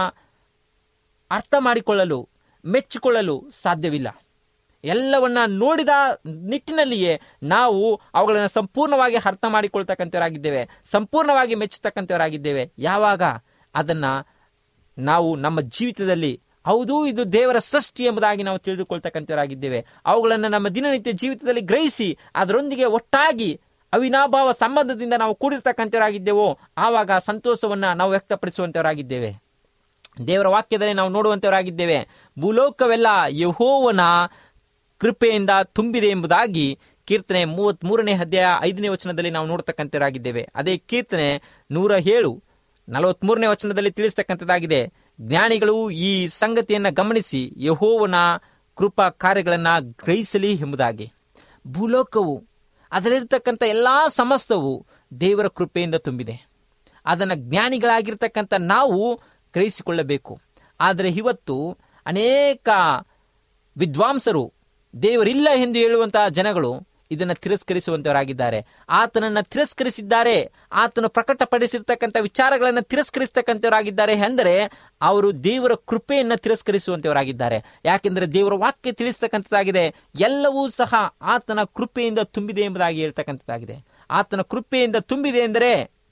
A: ಅರ್ಥ ಮಾಡಿಕೊಳ್ಳಲು ಮೆಚ್ಚಿಕೊಳ್ಳಲು ಸಾಧ್ಯವಿಲ್ಲ ಎಲ್ಲವನ್ನ ನೋಡಿದ ನಿಟ್ಟಿನಲ್ಲಿಯೇ ನಾವು ಅವುಗಳನ್ನು ಸಂಪೂರ್ಣವಾಗಿ ಅರ್ಥ ಮಾಡಿಕೊಳ್ತಕ್ಕಂಥವರಾಗಿದ್ದೇವೆ ಸಂಪೂರ್ಣವಾಗಿ ಮೆಚ್ಚತಕ್ಕಂಥವರಾಗಿದ್ದೇವೆ ಯಾವಾಗ ಅದನ್ನ ನಾವು ನಮ್ಮ ಜೀವಿತದಲ್ಲಿ ಹೌದು ಇದು ದೇವರ ಸೃಷ್ಟಿ ಎಂಬುದಾಗಿ ನಾವು ತಿಳಿದುಕೊಳ್ತಕ್ಕಂಥವರಾಗಿದ್ದೇವೆ ಅವುಗಳನ್ನು ನಮ್ಮ ದಿನನಿತ್ಯ ಜೀವಿತದಲ್ಲಿ ಗ್ರಹಿಸಿ ಅದರೊಂದಿಗೆ ಒಟ್ಟಾಗಿ ಅವಿನಾಭಾವ ಸಂಬಂಧದಿಂದ ನಾವು ಕೂಡಿರ್ತಕ್ಕಂಥವರಾಗಿದ್ದೇವೋ ಆವಾಗ ಸಂತೋಷವನ್ನ ನಾವು ವ್ಯಕ್ತಪಡಿಸುವಂತವರಾಗಿದ್ದೇವೆ ದೇವರ ವಾಕ್ಯದಲ್ಲಿ ನಾವು ನೋಡುವಂತವರಾಗಿದ್ದೇವೆ ಭೂಲೋಕವೆಲ್ಲ ಯಹೋವನ ಕೃಪೆಯಿಂದ ತುಂಬಿದೆ ಎಂಬುದಾಗಿ ಕೀರ್ತನೆ ಮೂವತ್ತ್ ಮೂರನೇ ಅಧ್ಯಾಯ ಐದನೇ ವಚನದಲ್ಲಿ ನಾವು ನೋಡ್ತಕ್ಕಂಥವರಾಗಿದ್ದೇವೆ ಅದೇ ಕೀರ್ತನೆ ನೂರ ಏಳು ನಲವತ್ಮೂರನೇ ವಚನದಲ್ಲಿ ತಿಳಿಸ್ತಕ್ಕಂಥದ್ದಾಗಿದೆ ಜ್ಞಾನಿಗಳು ಈ ಸಂಗತಿಯನ್ನು ಗಮನಿಸಿ ಯಹೋವನ ಕೃಪಾ ಕಾರ್ಯಗಳನ್ನು ಗ್ರಹಿಸಲಿ ಎಂಬುದಾಗಿ ಭೂಲೋಕವು ಅದರಲ್ಲಿರ್ತಕ್ಕಂಥ ಎಲ್ಲ ಸಮಸ್ತವು ದೇವರ ಕೃಪೆಯಿಂದ ತುಂಬಿದೆ ಅದನ್ನು ಜ್ಞಾನಿಗಳಾಗಿರ್ತಕ್ಕಂಥ ನಾವು ಗ್ರಹಿಸಿಕೊಳ್ಳಬೇಕು ಆದರೆ ಇವತ್ತು ಅನೇಕ ವಿದ್ವಾಂಸರು ದೇವರಿಲ್ಲ ಎಂದು ಹೇಳುವಂತಹ ಜನಗಳು ಇದನ್ನು ತಿರಸ್ಕರಿಸುವಂತವರಾಗಿದ್ದಾರೆ ಆತನನ್ನು ತಿರಸ್ಕರಿಸಿದ್ದಾರೆ ಆತನು ಪ್ರಕಟಪಡಿಸಿರ್ತಕ್ಕಂಥ ವಿಚಾರಗಳನ್ನು ತಿರಸ್ಕರಿಸ್ತಕ್ಕಂಥವರಾಗಿದ್ದಾರೆ ಎಂದರೆ ಅವರು ದೇವರ ಕೃಪೆಯನ್ನು ತಿರಸ್ಕರಿಸುವಂತವರಾಗಿದ್ದಾರೆ ಯಾಕೆಂದರೆ ದೇವರ ವಾಕ್ಯ ತಿಳಿಸ್ತಕ್ಕಂಥದ್ದಾಗಿದೆ ಎಲ್ಲವೂ ಸಹ ಆತನ ಕೃಪೆಯಿಂದ ತುಂಬಿದೆ ಎಂಬುದಾಗಿ ಹೇಳ್ತಕ್ಕಂಥದ್ದಾಗಿದೆ ಆತನ ಕೃಪೆಯಿಂದ ತುಂಬಿದೆ ಎಂದರೆ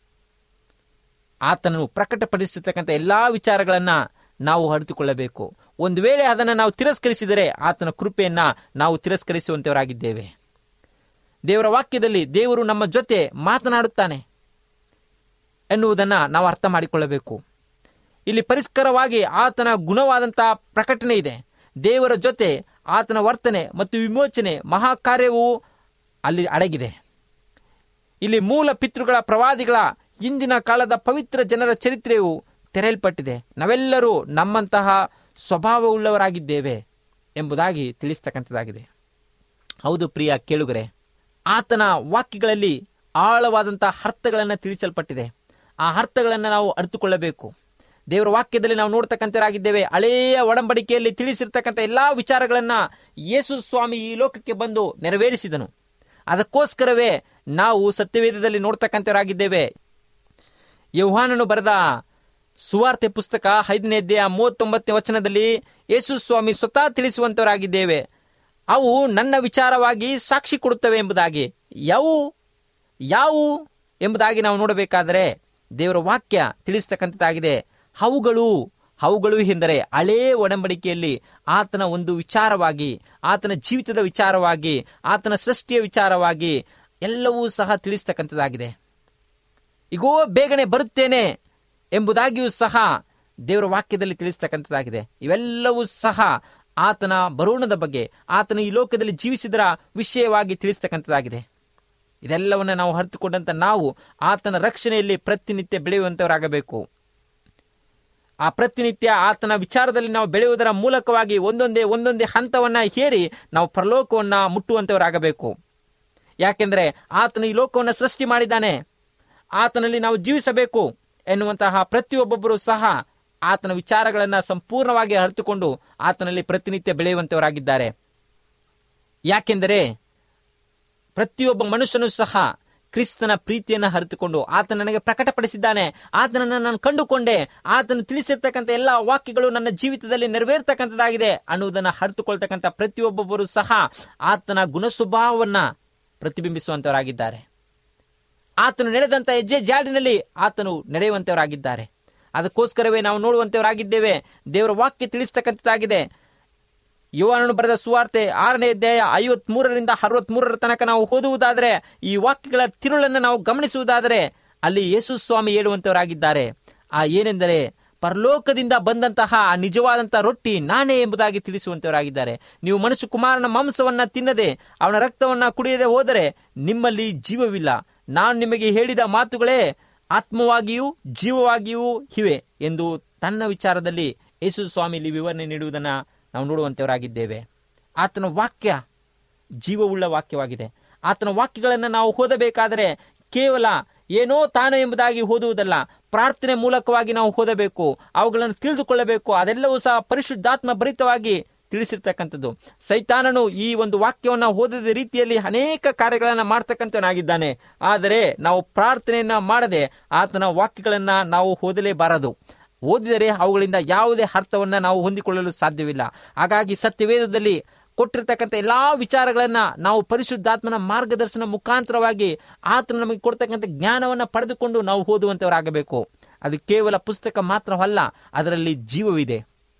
A: ಆತನು ಪ್ರಕಟಪಡಿಸಿರ್ತಕ್ಕಂಥ ಎಲ್ಲಾ ವಿಚಾರಗಳನ್ನ ನಾವು ಅರಿತುಕೊಳ್ಳಬೇಕು ಒಂದು ವೇಳೆ ಅದನ್ನು ನಾವು ತಿರಸ್ಕರಿಸಿದರೆ ಆತನ ಕೃಪೆಯನ್ನ ನಾವು ತಿರಸ್ಕರಿಸುವಂತವರಾಗಿದ್ದೇವೆ ದೇವರ ವಾಕ್ಯದಲ್ಲಿ ದೇವರು ನಮ್ಮ ಜೊತೆ ಮಾತನಾಡುತ್ತಾನೆ ಎನ್ನುವುದನ್ನು ನಾವು ಅರ್ಥ ಮಾಡಿಕೊಳ್ಳಬೇಕು ಇಲ್ಲಿ ಪರಿಷ್ಕರವಾಗಿ ಆತನ ಗುಣವಾದಂತಹ ಪ್ರಕಟಣೆ ಇದೆ ದೇವರ ಜೊತೆ ಆತನ ವರ್ತನೆ ಮತ್ತು ವಿಮೋಚನೆ ಮಹಾಕಾರ್ಯವು ಅಲ್ಲಿ ಅಡಗಿದೆ ಇಲ್ಲಿ ಮೂಲ ಪಿತೃಗಳ ಪ್ರವಾದಿಗಳ ಹಿಂದಿನ ಕಾಲದ ಪವಿತ್ರ ಜನರ ಚರಿತ್ರೆಯು ತೆರೆಯಲ್ಪಟ್ಟಿದೆ ನಾವೆಲ್ಲರೂ ನಮ್ಮಂತಹ ಸ್ವಭಾವವುಳ್ಳವರಾಗಿದ್ದೇವೆ ಎಂಬುದಾಗಿ ತಿಳಿಸ್ತಕ್ಕಂಥದ್ದಾಗಿದೆ ಹೌದು ಪ್ರಿಯ ಕೇಳುಗರೆ ಆತನ ವಾಕ್ಯಗಳಲ್ಲಿ ಆಳವಾದಂತಹ ಅರ್ಥಗಳನ್ನು ತಿಳಿಸಲ್ಪಟ್ಟಿದೆ ಆ ಅರ್ಥಗಳನ್ನು ನಾವು ಅರಿತುಕೊಳ್ಳಬೇಕು ದೇವರ ವಾಕ್ಯದಲ್ಲಿ ನಾವು ನೋಡ್ತಕ್ಕಂಥವರಾಗಿದ್ದೇವೆ ಹಳೆಯ ಒಡಂಬಡಿಕೆಯಲ್ಲಿ ತಿಳಿಸಿರ್ತಕ್ಕಂಥ ಎಲ್ಲಾ ವಿಚಾರಗಳನ್ನ ಯೇಸು ಸ್ವಾಮಿ ಈ ಲೋಕಕ್ಕೆ ಬಂದು ನೆರವೇರಿಸಿದನು ಅದಕ್ಕೋಸ್ಕರವೇ ನಾವು ಸತ್ಯವೇದದಲ್ಲಿ ನೋಡ್ತಕ್ಕಂಥವರಾಗಿದ್ದೇವೆ ಯೌಹಾನನು ಬರೆದ ಸುವಾರ್ತೆ ಪುಸ್ತಕ ಐದನೇ ಅಧ್ಯಾಯ ಮೂವತ್ತೊಂಬತ್ತನೇ ವಚನದಲ್ಲಿ ಯೇಸು ಸ್ವಾಮಿ ಸ್ವತಃ ತಿಳಿಸುವಂತವರಾಗಿದ್ದೇವೆ ಅವು ನನ್ನ ವಿಚಾರವಾಗಿ ಸಾಕ್ಷಿ ಕೊಡುತ್ತವೆ ಎಂಬುದಾಗಿ ಯಾವು ಯಾವು ಎಂಬುದಾಗಿ ನಾವು ನೋಡಬೇಕಾದರೆ ದೇವರ ವಾಕ್ಯ ತಿಳಿಸ್ತಕ್ಕಂಥದ್ದಾಗಿದೆ ಅವುಗಳು ಅವುಗಳು ಎಂದರೆ ಹಳೇ ಒಡಂಬಡಿಕೆಯಲ್ಲಿ ಆತನ ಒಂದು ವಿಚಾರವಾಗಿ ಆತನ ಜೀವಿತದ ವಿಚಾರವಾಗಿ ಆತನ ಸೃಷ್ಟಿಯ ವಿಚಾರವಾಗಿ ಎಲ್ಲವೂ ಸಹ ತಿಳಿಸ್ತಕ್ಕಂಥದ್ದಾಗಿದೆ ಈಗೋ ಬೇಗನೆ ಬರುತ್ತೇನೆ ಎಂಬುದಾಗಿಯೂ ಸಹ ದೇವರ ವಾಕ್ಯದಲ್ಲಿ ತಿಳಿಸ್ತಕ್ಕಂಥದ್ದಾಗಿದೆ ಇವೆಲ್ಲವೂ ಸಹ ಆತನ ಬರೋಣದ ಬಗ್ಗೆ ಆತನ ಈ ಲೋಕದಲ್ಲಿ ಜೀವಿಸಿದರ ವಿಷಯವಾಗಿ ತಿಳಿಸ್ತಕ್ಕಂಥದ್ದಾಗಿದೆ ಇದೆಲ್ಲವನ್ನ ನಾವು ಅರಿತುಕೊಂಡಂತ ನಾವು ಆತನ ರಕ್ಷಣೆಯಲ್ಲಿ ಪ್ರತಿನಿತ್ಯ ಬೆಳೆಯುವಂತವರಾಗಬೇಕು ಆ ಪ್ರತಿನಿತ್ಯ ಆತನ ವಿಚಾರದಲ್ಲಿ ನಾವು ಬೆಳೆಯುವುದರ ಮೂಲಕವಾಗಿ ಒಂದೊಂದೇ ಒಂದೊಂದೇ ಹಂತವನ್ನ ಹೇರಿ ನಾವು ಪರಲೋಕವನ್ನ ಮುಟ್ಟುವಂತವರಾಗಬೇಕು ಯಾಕೆಂದ್ರೆ ಆತನು ಈ ಲೋಕವನ್ನು ಸೃಷ್ಟಿ ಮಾಡಿದ್ದಾನೆ ಆತನಲ್ಲಿ ನಾವು ಜೀವಿಸಬೇಕು ಎನ್ನುವಂತಹ ಪ್ರತಿಯೊಬ್ಬೊಬ್ಬರು ಸಹ ಆತನ ವಿಚಾರಗಳನ್ನು ಸಂಪೂರ್ಣವಾಗಿ ಅರಿತುಕೊಂಡು ಆತನಲ್ಲಿ ಪ್ರತಿನಿತ್ಯ ಬೆಳೆಯುವಂತವರಾಗಿದ್ದಾರೆ ಯಾಕೆಂದರೆ ಪ್ರತಿಯೊಬ್ಬ ಮನುಷ್ಯನು ಸಹ ಕ್ರಿಸ್ತನ ಪ್ರೀತಿಯನ್ನು ಅರಿತುಕೊಂಡು ಆತ ನನಗೆ ಪ್ರಕಟಪಡಿಸಿದ್ದಾನೆ ಆತನನ್ನು ನಾನು ಕಂಡುಕೊಂಡೆ ಆತನು ತಿಳಿಸಿರ್ತಕ್ಕಂಥ ಎಲ್ಲ ವಾಕ್ಯಗಳು ನನ್ನ ಜೀವಿತದಲ್ಲಿ ನೆರವೇರ್ತಕ್ಕಂಥದ್ದಾಗಿದೆ ಅನ್ನುವುದನ್ನು ಅರಿತುಕೊಳ್ತಕ್ಕಂಥ ಪ್ರತಿಯೊಬ್ಬೊಬ್ಬರು ಸಹ ಆತನ ಗುಣಸ್ವಭಾವವನ್ನ ಪ್ರತಿಬಿಂಬಿಸುವಂತವರಾಗಿದ್ದಾರೆ ಆತನು ನಡೆದಂತ ಹೆಜ್ಜೆ ಜಾಡಿನಲ್ಲಿ ಆತನು ನಡೆಯುವಂತವರಾಗಿದ್ದಾರೆ ಅದಕ್ಕೋಸ್ಕರವೇ ನಾವು ನೋಡುವಂತವರಾಗಿದ್ದೇವೆ ದೇವರ ವಾಕ್ಯ ತಿಳಿಸ್ತಕ್ಕಂಥದ್ದಾಗಿದೆ ಯುವನನ್ನು ಬರೆದ ಸುವಾರ್ತೆ ಆರನೇ ಅಧ್ಯಾಯ ಐವತ್ ಮೂರರಿಂದ ಅರವತ್ ಮೂರರ ತನಕ ನಾವು ಓದುವುದಾದರೆ ಈ ವಾಕ್ಯಗಳ ತಿರುಳನ್ನು ನಾವು ಗಮನಿಸುವುದಾದರೆ ಅಲ್ಲಿ ಯೇಸು ಸ್ವಾಮಿ ಹೇಳುವಂತವರಾಗಿದ್ದಾರೆ ಆ ಏನೆಂದರೆ ಪರಲೋಕದಿಂದ ಬಂದಂತಹ ಆ ನಿಜವಾದಂತಹ ರೊಟ್ಟಿ ನಾನೇ ಎಂಬುದಾಗಿ ತಿಳಿಸುವಂತವರಾಗಿದ್ದಾರೆ ನೀವು ಮನುಷ್ಯ ಕುಮಾರನ ಮಾಂಸವನ್ನ ತಿನ್ನದೆ ಅವನ ರಕ್ತವನ್ನ ಕುಡಿಯದೆ ಹೋದರೆ ನಿಮ್ಮಲ್ಲಿ ಜೀವವಿಲ್ಲ ನಾನು ನಿಮಗೆ ಹೇಳಿದ ಮಾತುಗಳೇ ಆತ್ಮವಾಗಿಯೂ ಜೀವವಾಗಿಯೂ ಇವೆ ಎಂದು ತನ್ನ ವಿಚಾರದಲ್ಲಿ ಯೇಸು ಸ್ವಾಮಿ ಇಲ್ಲಿ ವಿವರಣೆ ನೀಡುವುದನ್ನ ನಾವು ನೋಡುವಂತವರಾಗಿದ್ದೇವೆ ಆತನ ವಾಕ್ಯ ಜೀವವುಳ್ಳ ವಾಕ್ಯವಾಗಿದೆ ಆತನ ವಾಕ್ಯಗಳನ್ನು ನಾವು ಓದಬೇಕಾದರೆ ಕೇವಲ ಏನೋ ತಾನು ಎಂಬುದಾಗಿ ಓದುವುದಲ್ಲ ಪ್ರಾರ್ಥನೆ ಮೂಲಕವಾಗಿ ನಾವು ಓದಬೇಕು ಅವುಗಳನ್ನು ತಿಳಿದುಕೊಳ್ಳಬೇಕು ಅದೆಲ್ಲವೂ ಸಹ ಪರಿಶುದ್ಧಾತ್ಮ ಭರಿತವಾಗಿ ತಿಳಿಸಿರ್ತಕ್ಕಂಥದ್ದು ಸೈತಾನನು ಈ ಒಂದು ವಾಕ್ಯವನ್ನು ಓದದ ರೀತಿಯಲ್ಲಿ ಅನೇಕ ಕಾರ್ಯಗಳನ್ನು ಮಾಡ್ತಕ್ಕಂಥವನಾಗಿದ್ದಾನೆ ಆದರೆ ನಾವು ಪ್ರಾರ್ಥನೆಯನ್ನ ಮಾಡದೆ ಆತನ ವಾಕ್ಯಗಳನ್ನ ನಾವು ಓದಲೇಬಾರದು ಓದಿದರೆ ಅವುಗಳಿಂದ ಯಾವುದೇ ಅರ್ಥವನ್ನ ನಾವು ಹೊಂದಿಕೊಳ್ಳಲು ಸಾಧ್ಯವಿಲ್ಲ ಹಾಗಾಗಿ ಸತ್ಯವೇದದಲ್ಲಿ ಕೊಟ್ಟಿರ್ತಕ್ಕಂಥ ಎಲ್ಲಾ ವಿಚಾರಗಳನ್ನ ನಾವು ಪರಿಶುದ್ಧಾತ್ಮನ ಮಾರ್ಗದರ್ಶನ ಮುಖಾಂತರವಾಗಿ ಆತನು ನಮಗೆ ಕೊಡ್ತಕ್ಕಂಥ ಜ್ಞಾನವನ್ನ ಪಡೆದುಕೊಂಡು ನಾವು ಓದುವಂತವರಾಗಬೇಕು ಅದು ಕೇವಲ ಪುಸ್ತಕ ಮಾತ್ರವಲ್ಲ ಅದರಲ್ಲಿ ಜೀವವಿದೆ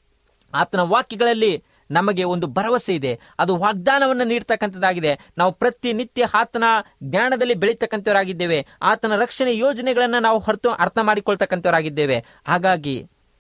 A: ಆತನ ವಾಕ್ಯಗಳಲ್ಲಿ ನಮಗೆ ಒಂದು ಭರವಸೆ ಇದೆ ಅದು ವಾಗ್ದಾನವನ್ನು ನೀಡ್ತಕ್ಕಂಥದ್ದಾಗಿದೆ ನಾವು ಪ್ರತಿನಿತ್ಯ ಆತನ ಜ್ಞಾನದಲ್ಲಿ ಬೆಳೀತಕ್ಕಂಥವರಾಗಿದ್ದೇವೆ ಆತನ ರಕ್ಷಣೆ ಯೋಜನೆಗಳನ್ನು ನಾವು ಹೊರತು ಅರ್ಥ ಮಾಡಿಕೊಳ್ತಕ್ಕಂಥವರಾಗಿದ್ದೇವೆ ಹಾಗಾಗಿ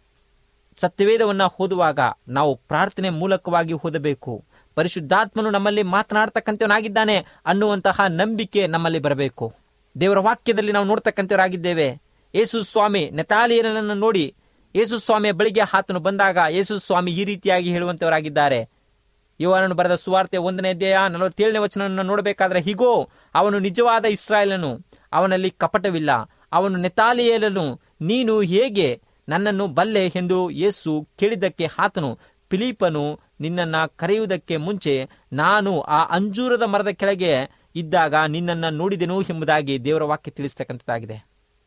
A: ಸತ್ಯವೇದವನ್ನ ಓದುವಾಗ ನಾವು ಪ್ರಾರ್ಥನೆ ಮೂಲಕವಾಗಿ ಓದಬೇಕು ಪರಿಶುದ್ಧಾತ್ಮನು ನಮ್ಮಲ್ಲಿ ಮಾತನಾಡ್ತಕ್ಕಂಥವನಾಗಿದ್ದಾನೆ ಅನ್ನುವಂತಹ ನಂಬಿಕೆ ನಮ್ಮಲ್ಲಿ ಬರಬೇಕು ದೇವರ ವಾಕ್ಯದಲ್ಲಿ ನಾವು ನೋಡ್ತಕ್ಕಂಥವರಾಗಿದ್ದೇವೆ ಯೇಸು ಸ್ವಾಮಿ ನೆತಾಲಿಯನನ್ನು ನೋಡಿ ಯೇಸು ಸ್ವಾಮಿಯ ಬಳಿಗೆ ಆತನು ಬಂದಾಗ ಯೇಸು ಸ್ವಾಮಿ ಈ ರೀತಿಯಾಗಿ ಹೇಳುವಂತವರಾಗಿದ್ದಾರೆ ಯುವನನ್ನು ಬರೆದ ಸುವಾರ್ತೆ ಒಂದನೇ ಅಧ್ಯಾಯ ನಲವತ್ತೇಳನೇ ವಚನವನ್ನು ನೋಡಬೇಕಾದ್ರೆ ಹೀಗೋ ಅವನು ನಿಜವಾದ ಇಸ್ರಾಯೇಲನು ಅವನಲ್ಲಿ ಕಪಟವಿಲ್ಲ ಅವನು ನೆತಾಲಿಯೇಲನು ನೀನು ಹೇಗೆ ನನ್ನನ್ನು ಬಲ್ಲೆ ಎಂದು ಯೇಸು ಕೇಳಿದ್ದಕ್ಕೆ ಆತನು ಫಿಲಿಪನು ನಿನ್ನನ್ನ ಕರೆಯುವುದಕ್ಕೆ ಮುಂಚೆ ನಾನು ಆ ಅಂಜೂರದ ಮರದ ಕೆಳಗೆ ಇದ್ದಾಗ ನಿನ್ನನ್ನು ನೋಡಿದೆನು ಎಂಬುದಾಗಿ ದೇವರ ವಾಕ್ಯ ತಿಳಿಸ್ತಕ್ಕಂಥದ್ದಾಗಿದೆ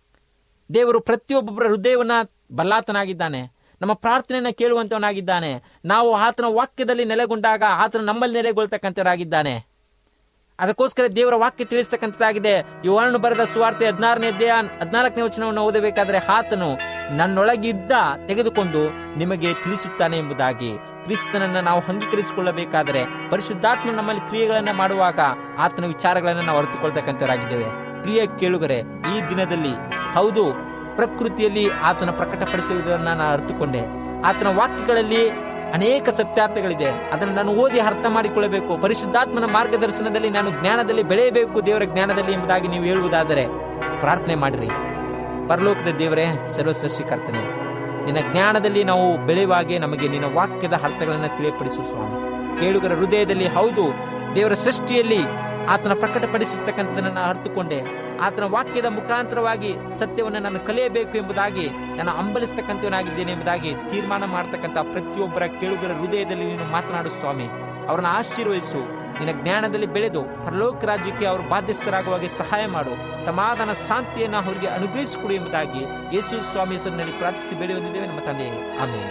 A: ದೇವರು ಪ್ರತಿಯೊಬ್ಬೊಬ್ಬರ ಹೃದಯವನ್ನ ಬಲ್ಲಾತನಾಗಿದ್ದಾನೆ ನಮ್ಮ ಪ್ರಾರ್ಥನೆಯನ್ನ ಕೇಳುವಂತವನಾಗಿದ್ದಾನೆ ನಾವು ಆತನ ವಾಕ್ಯದಲ್ಲಿ ನೆಲೆಗೊಂಡಾಗ ಆತನು ನಮ್ಮಲ್ಲಿ ನೆಲೆಗೊಳ್ತಕ್ಕಂಥವರಾಗಿದ್ದಾನೆ ಅದಕ್ಕೋಸ್ಕರ ದೇವರ ವಾಕ್ಯ ತಿಳಿಸ್ತಕ್ಕಂಥದ್ದಾಗಿದೆ ಯುವನನ್ನು ಬರೆದ ಸುವಾರ್ತೆ ಹದಿನಾರನೇ ಅಧ್ಯಾಯ ಹದಿನಾಲ್ಕನೇ ವಚನವನ್ನು ಓದಬೇಕಾದ್ರೆ ಆತನು ನನ್ನೊಳಗಿದ್ದ ತೆಗೆದುಕೊಂಡು ನಿಮಗೆ ತಿಳಿಸುತ್ತಾನೆ ಎಂಬುದಾಗಿ ಕ್ರಿಸ್ತನನ್ನ ನಾವು ಅಂಗೀಕರಿಸಿಕೊಳ್ಳಬೇಕಾದರೆ ಪರಿಶುದ್ಧಾತ್ಮ ನಮ್ಮಲ್ಲಿ ಕ್ರಿಯೆಗಳನ್ನ ಮಾಡುವಾಗ ಆತನ ವಿಚಾರಗಳನ್ನ ನಾವು ಅರಿತುಕೊಳ್ತಕ್ಕಂಥವರಾಗಿದ್ದೇವೆ ಪ್ರಿಯ ಕೇಳುಗರೆ ಈ ದಿನದಲ್ಲಿ ಹೌದು ಪ್ರಕೃತಿಯಲ್ಲಿ ಆತನ ಪ್ರಕಟಪಡಿಸುವುದನ್ನು ನಾನು ಅರಿತುಕೊಂಡೆ ಆತನ ವಾಕ್ಯಗಳಲ್ಲಿ ಅನೇಕ ಸತ್ಯಾರ್ಥಗಳಿದೆ ಅದನ್ನು ನಾನು ಓದಿ ಅರ್ಥ ಮಾಡಿಕೊಳ್ಳಬೇಕು ಪರಿಶುದ್ಧಾತ್ಮನ ಮಾರ್ಗದರ್ಶನದಲ್ಲಿ ನಾನು ಜ್ಞಾನದಲ್ಲಿ ಬೆಳೆಯಬೇಕು ದೇವರ ಜ್ಞಾನದಲ್ಲಿ ಎಂಬುದಾಗಿ ನೀವು ಹೇಳುವುದಾದರೆ ಪ್ರಾರ್ಥನೆ ಮಾಡಿರಿ ಪರಲೋಕದ ದೇವರೇ ಸರ್ವಸೃಷ್ಟಿಕರ್ತನೆ ನಿನ್ನ ಜ್ಞಾನದಲ್ಲಿ ನಾವು ಬೆಳೆಯುವಾಗೆ ನಮಗೆ ನಿನ್ನ ವಾಕ್ಯದ ಅರ್ಥಗಳನ್ನು ತಿಳಿಯಪಡಿಸು ಸ್ವಾಮಿ ಕೇಳುಗರ ಹೃದಯದಲ್ಲಿ ಹೌದು ದೇವರ ಸೃಷ್ಟಿಯಲ್ಲಿ ಆತನ ಪ್ರಕಟಪಡಿಸಿರ್ತಕ್ಕಂಥದನ್ನು ಅರ್ಥಕೊಂಡೆ ಆತನ ವಾಕ್ಯದ ಮುಖಾಂತರವಾಗಿ ಸತ್ಯವನ್ನು ನಾನು ಕಲಿಯಬೇಕು ಎಂಬುದಾಗಿ ನಾನು ಅಂಬಲಿಸ್ತಕ್ಕಂಥವನಾಗಿದ್ದೇನೆ ಎಂಬುದಾಗಿ ತೀರ್ಮಾನ ಮಾಡತಕ್ಕಂಥ ಪ್ರತಿಯೊಬ್ಬರ ಕೇಳುಗರ ಹೃದಯದಲ್ಲಿ ನೀನು ಮಾತನಾಡು ಸ್ವಾಮಿ ಅವರನ್ನು ಆಶೀರ್ವದಿಸು ನಿನ್ನ ಜ್ಞಾನದಲ್ಲಿ ಬೆಳೆದು ಪರಲೋಕ ರಾಜ್ಯಕ್ಕೆ ಅವರು ಬಾಧ್ಯಸ್ಥರಾಗುವಾಗೆ ಸಹಾಯ ಮಾಡು ಸಮಾಧಾನ ಶಾಂತಿಯನ್ನು ಅವರಿಗೆ ಅನುಗ್ರಹಿಸಿಕೊಡು ಎಂಬುದಾಗಿ ಯೇಸು ಸ್ವಾಮಿ ಹೆಸರಿನಲ್ಲಿ ಪ್ರಾರ್ಥಿಸಿ ಬೇಡಿ ಹೊಂದಿದ್ದೇವೆ ನಮ್ಮ ತಂದೆ ಆಮೇಲೆ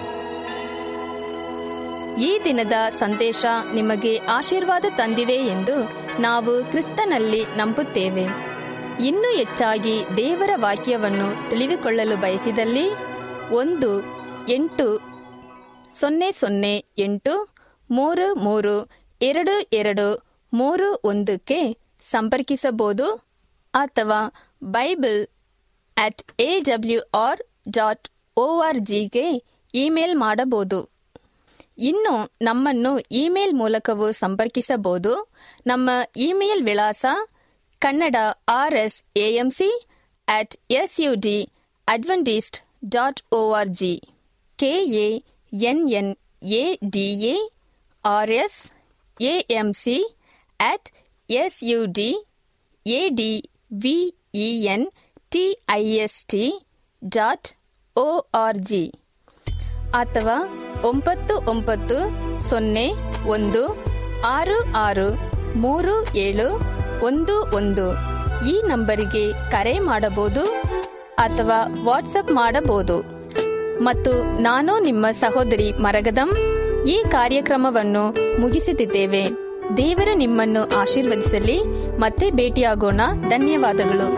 B: ಈ ದಿನದ ಸಂದೇಶ ನಿಮಗೆ ಆಶೀರ್ವಾದ ತಂದಿದೆ ಎಂದು ನಾವು ಕ್ರಿಸ್ತನಲ್ಲಿ ನಂಬುತ್ತೇವೆ ಇನ್ನೂ ಹೆಚ್ಚಾಗಿ ದೇವರ ವಾಕ್ಯವನ್ನು ತಿಳಿದುಕೊಳ್ಳಲು ಬಯಸಿದಲ್ಲಿ ಒಂದು ಎಂಟು ಸೊನ್ನೆ ಸೊನ್ನೆ ಎಂಟು ಮೂರು ಮೂರು ಎರಡು ಎರಡು ಮೂರು ಒಂದಕ್ಕೆ ಸಂಪರ್ಕಿಸಬಹುದು ಅಥವಾ bible at A W R dot O R ಜಿಗೆ ಇಮೇಲ್ ಮಾಡಬಹುದು ಇನ್ನು ನಮ್ಮನ್ನು ಇಮೇಲ್ ಮೂಲಕವೂ ಸಂಪರ್ಕಿಸಬಹುದು ನಮ್ಮ ಇಮೇಲ್ ವಿಳಾಸ Kannada R S A M C at S U D Adventist dot O R G K A N N A D A R S A M C at S U D A D V E N T I S T dot O R G ಅಥವಾ ಒಂಬತ್ತು ಒಂಬತ್ತು ಸೊನ್ನೆ ಒಂದು ಆರು ಆರು ಮೂರು ಏಳು ಒಂದು ಒಂದು ಈ ನಂಬರಿಗೆ ಕರೆ ಮಾಡಬಹುದು ಅಥವಾ ವಾಟ್ಸಪ್ ಮಾಡಬಹುದು ಮತ್ತು ನಾನು ನಿಮ್ಮ ಸಹೋದರಿ ಮರಗದಂ ಈ ಕಾರ್ಯಕ್ರಮವನ್ನು ಮುಗಿಸುತ್ತಿದ್ದೇವೆ ದೇವರು ನಿಮ್ಮನ್ನು ಆಶೀರ್ವದಿಸಲಿ ಮತ್ತೆ ಭೇಟಿಯಾಗೋಣ ಧನ್ಯವಾದಗಳು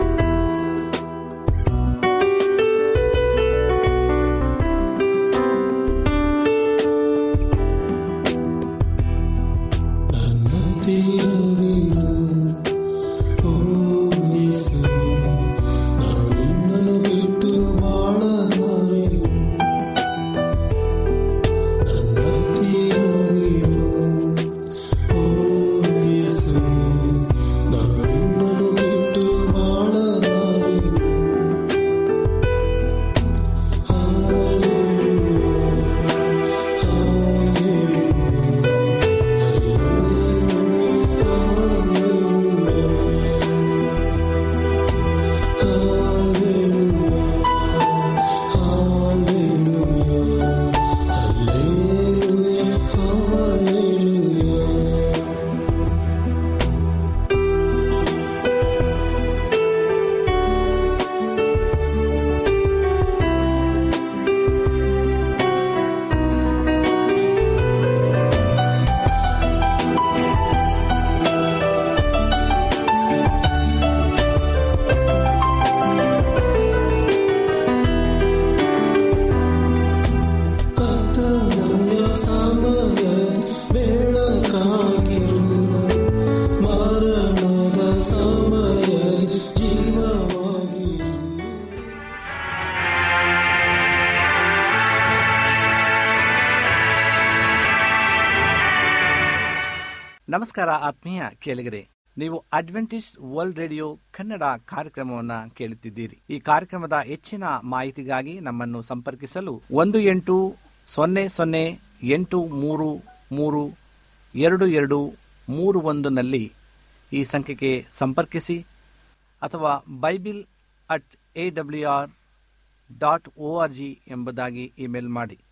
C: ನನ್ನ ದೇವರೇನು ಓ ಯೇಸು ನಾನು ನಿನ್ನನ್ನು ಬಿಟ್ಟು ಬಾಳಲಾರೆನು ನನ್ನ ದೇವರೇನು ಓ ಯೇಸು ನಾನು ನಿನ್ನನ್ನು ಬಿಟ್ಟು ಬಾಳಲಾರೆನು ಕತ್ತಲೆಯ ಸಮಯ ಬೆಳಕಾಗಿರು ಮರಣದ ಸಮಯ ಜೀವವಾಗಿರು
D: ನಮಸ್ಕಾರ ಆತ್ಮೀಯ ಕೇಳಿಗರೆ ನೀವು ಅಡ್ವೆಂಟಿಸ್ಟ್ ವರ್ಲ್ಡ್ ರೇಡಿಯೋ ಕನ್ನಡ ಕಾರ್ಯಕ್ರಮವನ್ನ ಕೇಳುತ್ತಿದ್ದೀರಿ ಈ ಕಾರ್ಯಕ್ರಮದ ಹೆಚ್ಚಿನ ಮಾಹಿತಿಗಾಗಿ ನಮ್ಮನ್ನು ಸಂಪರ್ಕಿಸಲು ಒಂದು ಎಂಟು ಸೊನ್ನೆ ಸೊನ್ನೆ ಎಂಟು ಮೂರು ಮೂರು ಎರಡು ಎರಡು ಮೂರು ಒಂದನಲ್ಲಿ ಈ ಸಂಖ್ಯೆಗೆ ಸಂಪರ್ಕಿಸಿ ಅಥವಾ bible at A W R dot O R G ಎಂಬುದಾಗಿ ಇಮೇಲ್ ಮಾಡಿ